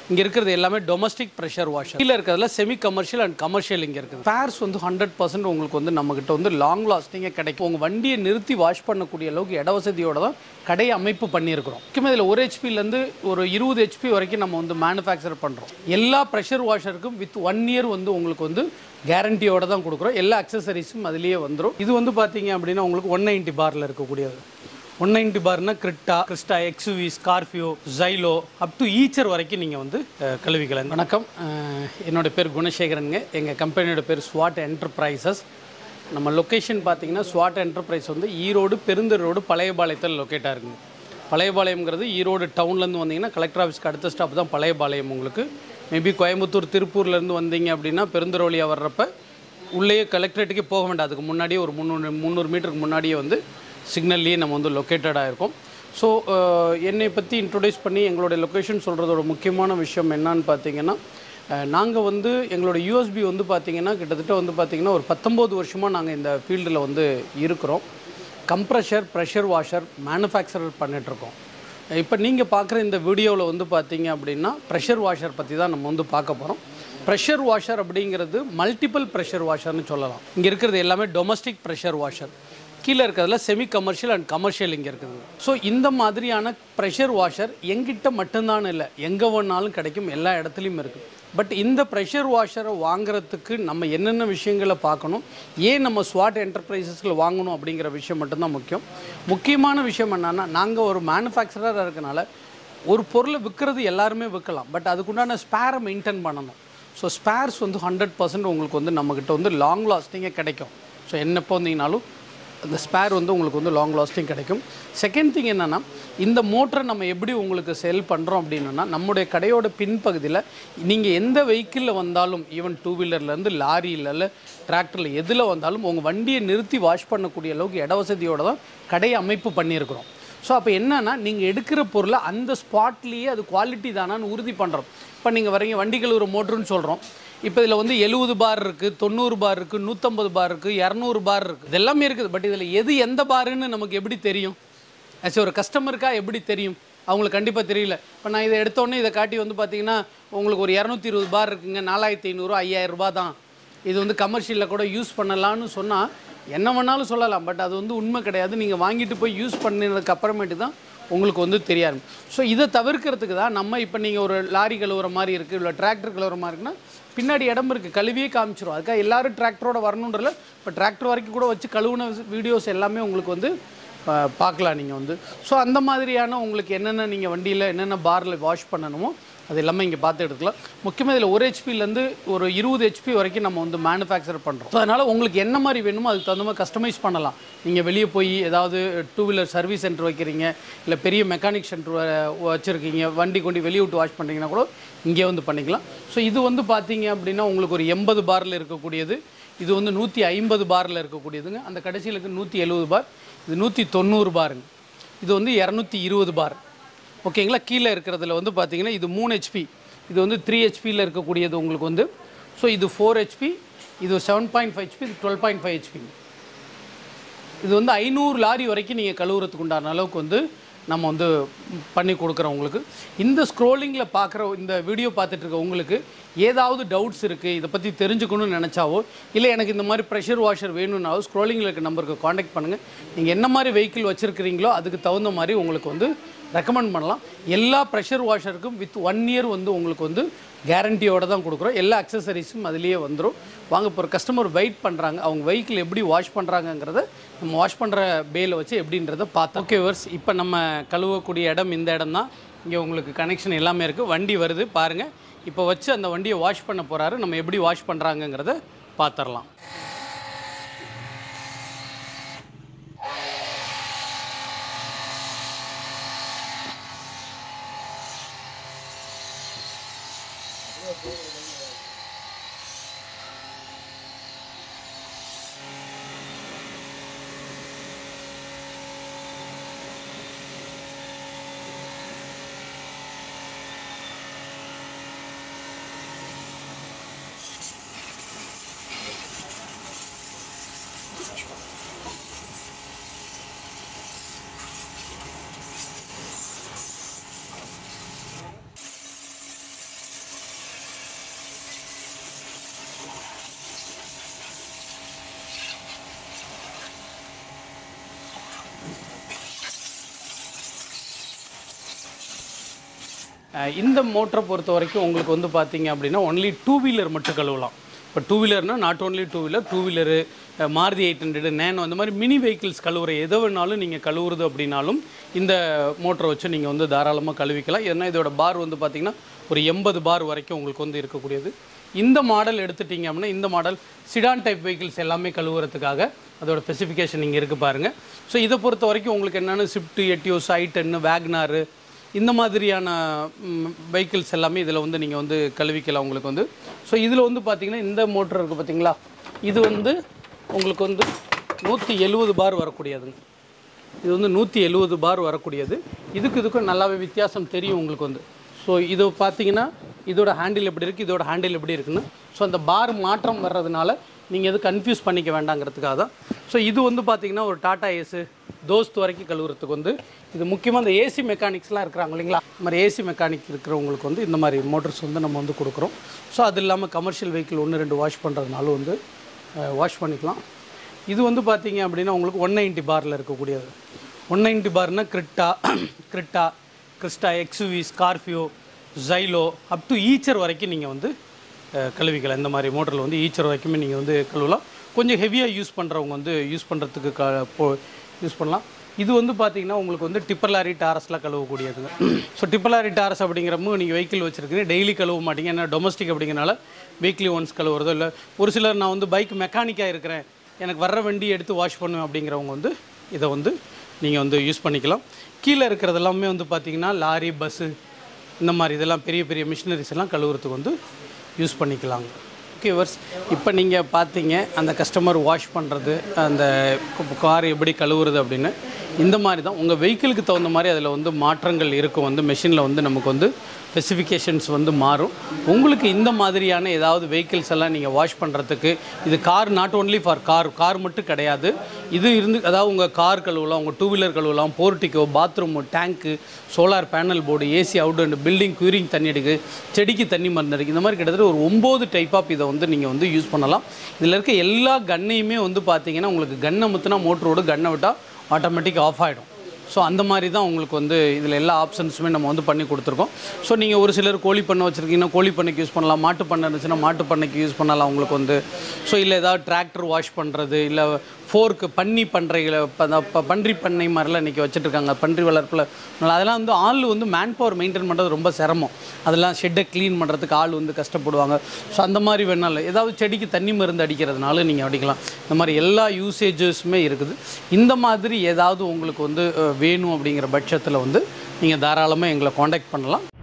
இங்கே இருக்கிறது எல்லாமே டொமஸ்டிக் ப்ரெஷர் வாஷர் கீழே இருக்கிறதுல செமி கமர்ஷியல் அண்ட் கமர்ஷியல் இங்கே இருக்குது ஃபேர்ஸ் வந்து ஹண்ட்ரட் பர்சன்ட் உங்களுக்கு வந்து நம்மக்கிட்ட வந்து லாங் லாஸ்டிங்காக கிடைக்கும் உங்கள் வண்டியை நிறுத்தி வாஷ் பண்ணக்கூடிய அளவுக்கு இட வசதியோட தான் கடை அமைப்பு பண்ணியிருக்கிறோம் முக்கியமாக இதில் ஒரு ஹெச்பிலேருந்து ஒரு இருபது ஹெச்பி வரைக்கும் நம்ம வந்து மேனுஃபேக்சர் பண்ணுறோம் எல்லா ப்ரெஷர் வாஷருக்கும் வித் ஒன் இயர் வந்து உங்களுக்கு வந்து கேரண்டியோட தான் கொடுக்குறோம் எல்லா அக்சசரிஸும் அதுலேயே வந்துடும் இது வந்து பார்த்தீங்க அப்படின்னா உங்களுக்கு ஒன் நைன்ட்டி பாரில் இருக்கக்கூடியது ஒன் நைன்ட்டி பார்னா Creta Crysta XUV Scorpio Xylo up to Eicher வரைக்கும் நீங்கள் வந்து அஹ், கழுவிக்கலாம் வணக்கம் அஹ், என்னோட பேர் குணசேகரனுங்க எங்கள் கம்பெனியோட பேர் ஸ்வாட் என்டர்பிரைசஸ் நம்ம லொக்கேஷன் பார்த்தீங்கன்னா ஸ்வாட் என்டர்பிரைஸ் வந்து ஈரோடு பெருந்தர் ரோடு பழையபாளையத்தில் லொக்கேட்டாக இருக்குங்க பழையபாளையம்ங்கிறது ஈரோடு டவுன்லேருந்து வந்தீங்கன்னா கலெக்டர் ஆஃபீஸ்க்கு அடுத்த ஸ்டாப் தான் பழையபாளையம் உங்களுக்கு மேபி கோயம்புத்தூர் திருப்பூர்லேருந்து வந்தீங்க அப்படின்னா பெருந்தரோலியாக வர்றப்ப உள்ளேயே கலெக்டரேட்டுக்கே போக வேண்டாம் அதுக்கு முன்னாடியே ஒரு முந்நூறு முந்நூறு மீட்டருக்கு முன்னாடியே வந்து சிக்னல்லையே நம்ம வந்து லொக்கேட்டடாக இருக்கோம் ஸோ என்னை பற்றி இன்ட்ரொடியூஸ் பண்ணி எங்களுடைய லொக்கேஷன் சொல்கிறதோட முக்கியமான விஷயம் என்னன்னு பார்த்தீங்கன்னா நாங்கள் வந்து எங்களோட யூஎஸ்பி வந்து பார்த்தீங்கன்னா கிட்டத்தட்ட வந்து பார்த்தீங்கன்னா ஒரு பத்தொம்போது வருஷமாக நாங்கள் இந்த ஃபீல்டில் வந்து இருக்கிறோம் கம்ப்ரெஷர் ப்ரெஷர் வாஷர் மேனுஃபேக்சரர் பண்ணிகிட்ருக்கோம் இப்போ நீங்கள் பார்க்குற இந்த வீடியோவில் வந்து பார்த்தீங்க அப்படின்னா ப்ரெஷர் வாஷர் பற்றி தான் நம்ம வந்து பார்க்க போகிறோம் ப்ரெஷர் வாஷர் அப்படிங்கிறது மல்டிபிள் ப்ரெஷர் வாஷர்னு சொல்லலாம் இங்கே இருக்கிறது எல்லாமே டொமஸ்டிக் ப்ரெஷர் வாஷர் கீழே இருக்கிறதுல செமி கமர்ஷியல் அண்ட் கமர்ஷியல் இங்கே இருக்குது ஸோ இந்த மாதிரியான ப்ரெஷர் வாஷர் எங்கிட்ட மட்டும்தான் இல்லை எங்கே வேணாலும் கிடைக்கும் எல்லா இடத்துலையும் இருக்குது பட் இந்த ப்ரெஷர் வாஷரை வாங்குறதுக்கு நம்ம என்னென்ன விஷயங்களை பார்க்கணும் ஏன் நம்ம ஸ்வாட் என்டர்பிரைசஸில் வாங்கணும் அப்படிங்கிற விஷயம் மட்டும்தான் முக்கியம் முக்கியமான விஷயம் என்னென்னா நாங்கள் ஒரு மேனுஃபேக்சரராக இருக்கனால ஒரு பொருளை விற்கிறது எல்லாருமே விற்கலாம் பட் அதுக்குண்டான ஸ்பேரை மெயின்டைன் பண்ணணும் ஸோ ஸ்பேர்ஸ் வந்து ஹண்ட்ரட் பர்சன்ட் உங்களுக்கு வந்து நம்மக்கிட்ட வந்து லாங் லாஸ்டிங்கே கிடைக்கும் ஸோ என்னப்போ வந்தீங்கனாலும் அந்த ஸ்பேர் வந்து உங்களுக்கு வந்து லாங் லாஸ்டிங் கிடைக்கும் செகண்ட் திங் என்னென்னா இந்த மோட்டரை நம்ம எப்படி உங்களுக்கு செல் பண்ணுறோம் அப்படின்னா நம்முடைய கடையோட பின்பகுதியில் நீங்கள் எந்த வெஹிக்கிளில் வந்தாலும் ஈவன் டூ வீலர்லேருந்து லாரியில் இல்லை டிராக்டரில் எதில் வந்தாலும் உங்கள் வண்டியை நிறுத்தி வாஷ் பண்ணக்கூடிய அளவுக்கு இட வசதியோட தான் கடை அமைப்பு பண்ணியிருக்கிறோம் ஸோ அப்போ என்னன்னா நீங்கள் எடுக்கிற பொருளை அந்த ஸ்பாட்லேயே அது குவாலிட்டி தானான்னு உறுதி பண்ணுறோம் இப்போ நீங்கள் வரீங்க வண்டி கழுவுற மோட்டருன்னு சொல்கிறோம் இப்போ இதில் வந்து எழுபது பார் இருக்குது தொண்ணூறு பார் இருக்குது நூற்றம்பது பார் இருக்குது இரநூறு பார் இருக்குது இதெல்லாமே இருக்குது பட் இதில் எது எந்த பாருன்னு நமக்கு எப்படி தெரியும் ஆஸ் ஒரு கஸ்டமருக்கா எப்படி தெரியும் அவங்களுக்கு கண்டிப்பாக தெரியல இப்போ நான் இதை எடுத்தோடனே இதை காட்டி வந்து பார்த்தீங்கன்னா உங்களுக்கு ஒரு இரநூத்தி இருபது பார் இருக்குங்க நாலாயிரத்தி ஐநூறு ஐயாயிரம் ரூபாய் தான் இது வந்து கமர்ஷியலில் கூட யூஸ் பண்ணலாம்னு சொன்னால் என்ன வேணாலும் சொல்லலாம் பட் அது வந்து உண்மை கிடையாது நீங்கள் வாங்கிட்டு போய் யூஸ் பண்ணினதுக்கு அப்புறமேட்டு தான் உங்களுக்கு வந்து தெரியாது ஸோ இதை தவிர்க்கிறதுக்கு தான் நம்ம இப்போ நீங்கள் ஒரு லாரி கழுவுற மாதிரி இருக்குது இல்லை டிராக்டர் கழுவுற மாதிரி இருக்குன்னா பின்னாடி இடம் இருக்குது கழுவியே காமிச்சிரும் அதுக்காக எல்லாரும் டிராக்டரோட வரணுன்றல இப்போ டிராக்டர் வரைக்கும் கூட வச்சு கழுவுன வீடியோஸ் எல்லாமே உங்களுக்கு வந்து பா- பார்க்கலாம் நீங்கள் வந்து ஸோ அந்த மாதிரியான உங்களுக்கு என்னென்ன நீங்கள் வண்டியில் என்னென்ன பாரில் வாஷ் பண்ணணுமோ அது எல்லாமே இங்கே பார்த்து எடுத்துக்கலாம் முக்கியமாக இதில் ஒரு ஹெச்பிலேருந்து ஒரு இருபது ஹெச்பி வரைக்கும் நம்ம வந்து மேனுஃபேக்சர் பண்ணுறோம் ஸோ அதனால் உங்களுக்கு என்ன மாதிரி வேணுமோ அதுக்கு தகுந்த மாதிரி கஸ்டமைஸ் பண்ணலாம் நீங்கள் வெளியே போய் ஏதாவது டூ வீலர் சர்வீஸ் சென்டர் வைக்கிறீங்க இல்லை பெரிய மெக்கானிக் சென்டர் வச்சுருக்கீங்க வண்டி கொண்டு வெளியே விட்டு வாஷ் பண்ணுறீங்கன்னா கூட இங்கே வந்து பண்ணிக்கலாம் ஸோ இது வந்து பார்த்தீங்க அப்படின்னா உங்களுக்கு ஒரு எண்பது பாரில் இருக்கக்கூடியது இது வந்து நூற்றி ஐம்பது பாரில் இருக்கக்கூடியதுங்க அந்த கடைசியில் இருக்க நூற்றி எழுபது பார் இது நூற்றி தொண்ணூறு பாருங்க இது வந்து இரநூத்தி இருபது பார் ஓகேங்களா கீழே இருக்கிறதுல வந்து பார்த்தீங்கன்னா இது மூணு ஹெச்பி இது வந்து த்ரீ ஹெச்பியில் இருக்கக்கூடியது உங்களுக்கு வந்து ஸோ இது ஃபோர் ஹெச்பி இது செவன் பாயிண்ட் ஃபைவ் ஹெச்பி இது டுவெல் பாயிண்ட் ஃபைவ் ஹெச்பி இது வந்து ஐநூறு லாரி வரைக்கும் நீங்கள் கழுவுறதுக்கு உண்டான அளவுக்கு வந்து நம்ம வந்து பண்ணி கொடுக்குறோம் உங்களுக்கு இந்த ஸ்க்ரோலிங்கில் பார்க்குற இந்த வீடியோ பார்த்துட்டு இருக்க உங்களுக்கு ஏதாவது டவுட்ஸ் இருக்குது இதை பற்றி தெரிஞ்சுக்கணும்னு நினச்சாவோ இல்லை எனக்கு இந்த மாதிரி ப்ரெஷர் வாஷர் வேணும்னாவோ ஸ்க்ரோலிங்கில் இருக்க நம்பருக்கு காண்டாக்ட் பண்ணுங்கள் நீங்கள் என்ன மாதிரி வெஹிக்கிள் வச்சுருக்கிறீங்களோ அதுக்கு தகுந்த மாதிரி உங்களுக்கு வந்து ரெக்கமெண்ட் பண்ணலாம் எல்லா ப்ரெஷர் வாஷருக்கும் வித் ஒன் இயர் வந்து உங்களுக்கு வந்து கேரண்டியோட தான் கொடுக்குறோம் எல்லா அக்சசரிஸும் அதுலேயே வந்துடும் வாங்க இப்போ ஒரு கஸ்டமர் வெயிட் பண்ணுறாங்க அவங்க வெஹிக்கிள் எப்படி வாஷ் பண்ணுறாங்கங்கிறத நம்ம வாஷ் பண்ணுற பேல வச்சு எப்படின்றத பார்த்தோம் ஓகே வர்ஸ் இப்போ நம்ம கழுவக்கூடிய இடம் இந்த இடம் தான் இங்கே உங்களுக்கு கனெக்ஷன் எல்லாமே இருக்குது வண்டி வருது பாருங்கள் இப்போ வச்சு அந்த வண்டியை வாஷ் பண்ண போகிறாரு நம்ம எப்படி வாஷ் பண்ணுறாங்கங்கிறத பார்த்துடலாம் அஹ் இந்த மோட்டரை பொறுத்த வரைக்கும் உங்களுக்கு வந்து பார்த்தீங்க அப்படின்னா ஒன்லி டூ வீலர் மட்டும் கழுவலாம் இப்போ டூ வீலர்னால் not only two wheeler two wheeler Maruti eight hundred Nano அந்த மாதிரி மினி வெஹிக்கிள்ஸ் கழுவுற எதை வேணாலும் நீங்கள் கழுவுறது அப்படின்னாலும் இந்த மோட்டரை வச்சு நீங்கள் வந்து தாராளமாக கழுவிக்கலாம் ஏன்னா இதோட பார் வந்து பார்த்தீங்கன்னா ஒரு எண்பது பார் வரைக்கும் உங்களுக்கு வந்து இருக்கக்கூடியது இந்த மாடல் எடுத்துட்டீங்க அப்படின்னா இந்த மாடல் சிடான் டைப் வெஹிக்கிள்ஸ் எல்லாமே கழுவுறதுக்காக அதோட ஸ்பெசிஃபிகேஷன் இங்கே இருக்குது பாருங்கள் ஸோ இதை பொறுத்த வரைக்கும் உங்களுக்கு என்னென்ன ஸ்விஃப்ட் எட்டியோஸ் ஐ டென்னு வேக்னாரு இந்த மாதிரியான வெஹிக்கிள்ஸ் எல்லாமே இதில் வந்து நீங்கள் வந்து கழுவிக்கலாம் உங்களுக்கு வந்து ஸோ இதில் வந்து பார்த்தீங்கன்னா இந்த மோட்டர் இருக்குது பார்த்தீங்களா இது வந்து உங்களுக்கு வந்து நூற்றி எழுபது பார் வரக்கூடியதுங்க இது வந்து நூற்றி எழுபது பார் வரக்கூடியது இதுக்கு இதுக்கும் நல்லாவே வித்தியாசம் தெரியும் உங்களுக்கு வந்து ஸோ இது பார்த்தீங்கன்னா இதோட ஹேண்டில் எப்படி இருக்குது இதோட ஹேண்டில் எப்படி இருக்குன்னு ஸோ அந்த பார் மாற்றம் வர்றதுனால நீங்கள் எது கன்ஃபியூஸ் பண்ணிக்க வேண்டாங்கிறதுக்காக தான் ஸோ இது வந்து பார்த்தீங்கன்னா ஒரு டாடா ஏஸு தோஸ்த் வரைக்கும் கழுவுறதுக்கு வந்து இது முக்கியமாக இந்த ஏசி மெக்கானிக்ஸ்லாம் இருக்கிறாங்க இல்லைங்களா இந்த மாதிரி ஏசி மெக்கானிக் இருக்கிறவங்களுக்கு வந்து இந்த மாதிரி மோட்டர்ஸ் வந்து நம்ம வந்து கொடுக்குறோம் ஸோ அது இல்லாமல் கமர்ஷியல் வெஹிக்கிள் ஒன்று ரெண்டு வாஷ் பண்ணுறதுனாலும் வந்து வாஷ் பண்ணிக்கலாம் இது வந்து பார்த்தீங்க அப்படின்னா உங்களுக்கு ஒன் நைன்ட்டி பாரில் இருக்கக்கூடியது ஒன் நைன்ட்டி பார்னா Creta Creta Crysta XUV Scorpio Xylo up to Eicher வரைக்கும் நீங்கள் வந்து அஹ், கழுவிக்கலாம் இந்த மாதிரி மோட்டரில் வந்து ஈச்சர் வரைக்குமே நீங்கள் வந்து கழுவலாம் கொஞ்சம் ஹெவியாக யூஸ் பண்ணுறவங்க வந்து யூஸ் பண்ணுறதுக்கு க போ யூஸ் பண்ணலாம் இது வந்து பார்த்தீங்கன்னா உங்களுக்கு வந்து டிப்பர் லாரி டாரஸ்லாம் கழுவக்கூடியதுங்க ஸோ டிப்பர் லாரி டாரஸ் அப்படிங்கிறப்போ நீங்கள் வெஹிக்கிள் வச்சுருக்கீங்க டெய்லி கழுவ மாட்டீங்க ஏன்னா டொமஸ்டிக் அப்படிங்கிறனால வீக்லி ஒன்ஸ் கழுவுறதோ இல்லை ஒரு சிலர் நான் வந்து பைக் மெக்கானிக்காக இருக்கிறேன் எனக்கு வர்ற வண்டி எடுத்து வாஷ் பண்ணுவேன் அப்படிங்கிறவங்க வந்து இதை வந்து நீங்கள் வந்து யூஸ் பண்ணிக்கலாம் கீழே இருக்கிறது எல்லாமே வந்து பார்த்தீங்கன்னா லாரி பஸ்ஸு இந்த மாதிரி இதெல்லாம் பெரிய பெரிய மிஷினரிஸ் எல்லாம் கழுவுறதுக்கு வந்து யூஸ் பண்ணிக்கலாங்க ஓகே வர்ஸ் இப்போ நீங்கள் பார்த்தீங்க அந்த கஸ்டமர் வாஷ் பண்ணுறது அந்த கார் எப்படி கழுவுறது அப்படின்னு இந்த மாதிரி தான் உங்கள் வெஹிக்கிளுக்கு தகுந்த மாதிரி அதில் வந்து மாற்றங்கள் இருக்கும் வந்து மெஷினில் வந்து நமக்கு வந்து ஸ்பெசிஃபிகேஷன்ஸ் வந்து மாறும் உங்களுக்கு இந்த மாதிரியான ஏதாவது வெஹிக்கிள்ஸ் எல்லாம் நீங்கள் வாஷ் பண்ணுறதுக்கு இது car not only for car car மட்டும் கிடையாது இது இருந்து அதாவது உங்கள் கார் கழுவலாம் உங்கள் டூ வீலர் கழுவலாம் portico bathroom tank solar panel board AC out and building curing தண்ணி எடுக்கு செடிக்கு தண்ணி மருந்து அடிக்கு இந்த மாதிரி கிட்டத்தட்ட ஒரு ஒம்பது டைப் ஆஃப் இதை வந்து நீங்கள் வந்து யூஸ் பண்ணலாம் இதில் இருக்க எல்லா கன்னையுமே வந்து பார்த்தீங்கன்னா உங்களுக்கு கன்னை முத்துனா மோட்டரோடு கன்னை விட்டால் ஆட்டோமேட்டிக் ஆஃப் ஆகிடும் ஸோ அந்த மாதிரி தான் உங்களுக்கு வந்து இதில் எல்லா ஆப்ஷன்ஸுமே நம்ம வந்து பண்ணி கொடுத்துருக்கோம் ஸோ நீங்கள் ஒரு சிலர் கோழி பண்ணை வச்சுருக்கீங்கன்னா கோழி பண்ணைக்கு யூஸ் பண்ணலாம் மாட்டு பண்ணை இருந்துச்சுன்னா மாட்டு பண்ணைக்கு யூஸ் பண்ணலாம் உங்களுக்கு வந்து ஸோ இல்லை ஏதாவது டிராக்டர் வாஷ் பண்ணுறது இல்லை ஃபோர்க்கு பன்னி பன்றைகளை ப- அந்த ப- பன்றி பண்ணை மாதிரிலாம் இன்றைக்கி வச்சுட்ருக்காங்க பன்றி வளர்ப்பில் அதெல்லாம் வந்து ஆள் வந்து மேன் பவர் மெயின்டைன் பண்ணுறது ரொம்ப சிரமம் அதெல்லாம் ஷெட்டை க்ளீன் பண்ணுறதுக்கு ஆள் வந்து கஷ்டப்படுவாங்க ஸோ அந்த மாதிரி வேணாலும் ஏதாவது செடிக்கு தண்ணி மருந்து அடிக்கிறதுனால நீங்கள் அடிக்கலாம் இந்த மாதிரி எல்லா யூசேஜஸுமே இருக்குது இந்த மாதிரி ஏதாவது உங்களுக்கு வந்து அஹ், வேணும் அப்படிங்கிற பட்சத்தில் வந்து நீங்கள் தாராளமாக எங்களை காண்டாக்ட் பண்ணலாம்